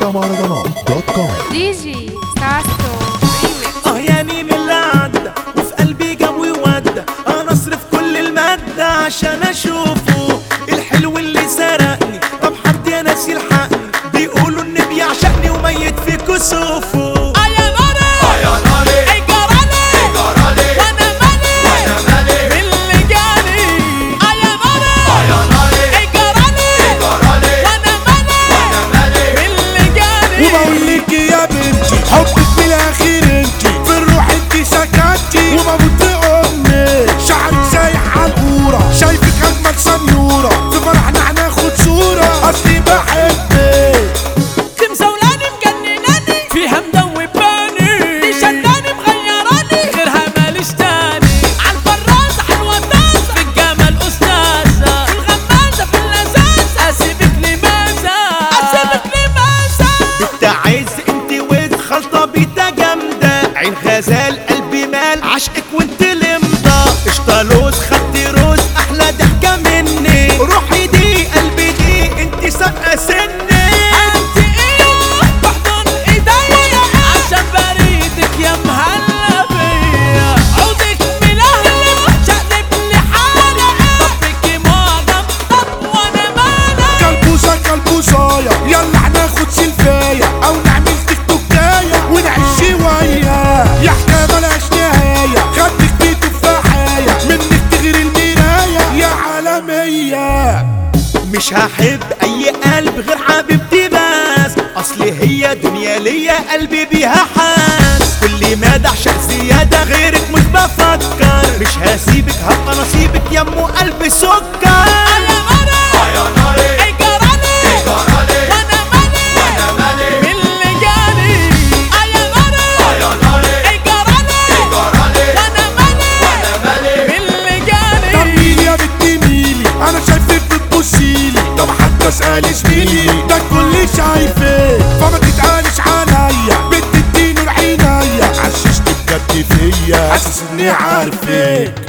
مهرجانات دوت كوم دي جي ساسو ريميكس اه يا مين اللي عدى وفي قلبي جو ودى انا اصرف كل المادة عشان اشوفه الحلو اللي سرقني طب حد يا ناس يلحقني بيقولوا ان بيعشقني وميت في كسوفه وبقول لك يا بنتي حبك في الاخير انتي في الروح انتي سكنتي وبموت في امك شعرك سايح على القوره شايفك اجمل سنيوره في فرحنا هناخد صوره اصلي بحبك مزولاني مجنناني فيها مدوباني دي شداني مغيراني غيرها ماليش تاني عالفرازة حلوة طازة في الجمال أستاذة في الغمازة في اللذاذة أسيبك لماذا أسيبك لماذا بنت عز انت واد خلطة بيتا جامدة عين غزال قلبي مال عشقك وانت لمضة قشطة لوز خدتي روز أحلى ضحكة مني روحي دي قلبي دي انت سابقة سني انت ايه بحضن ايديا عشان بريدك يا مهلا بيا عودك ملهلة شقلب لي حالة طبك معجب طب وانا مالك كلبوزه كلبوزايه يلا هناخد سيلفايه او نعمل تيك توكايه ونعيش شويه يا حكايه ملهاش نهايه خدك في تفاحايه منك تغير المرايه يا عالميه مش هحب اي قلب غير حبيبتي بس اصل هي دنيا ليا قلبي بيها حاس كل ما اعشق زياده غيرك مش بفكر مش هسيبك هبقى نصيبك يا ام قلبي سكر طب ميلي يا بنتي ميلي انا شايفك بتبصيلي طب حتى اسالي زميلي ده الكل شايفك فما تتقالش عليا بنت الدين عينيا عششت بجد فيا حاسس اني عارفك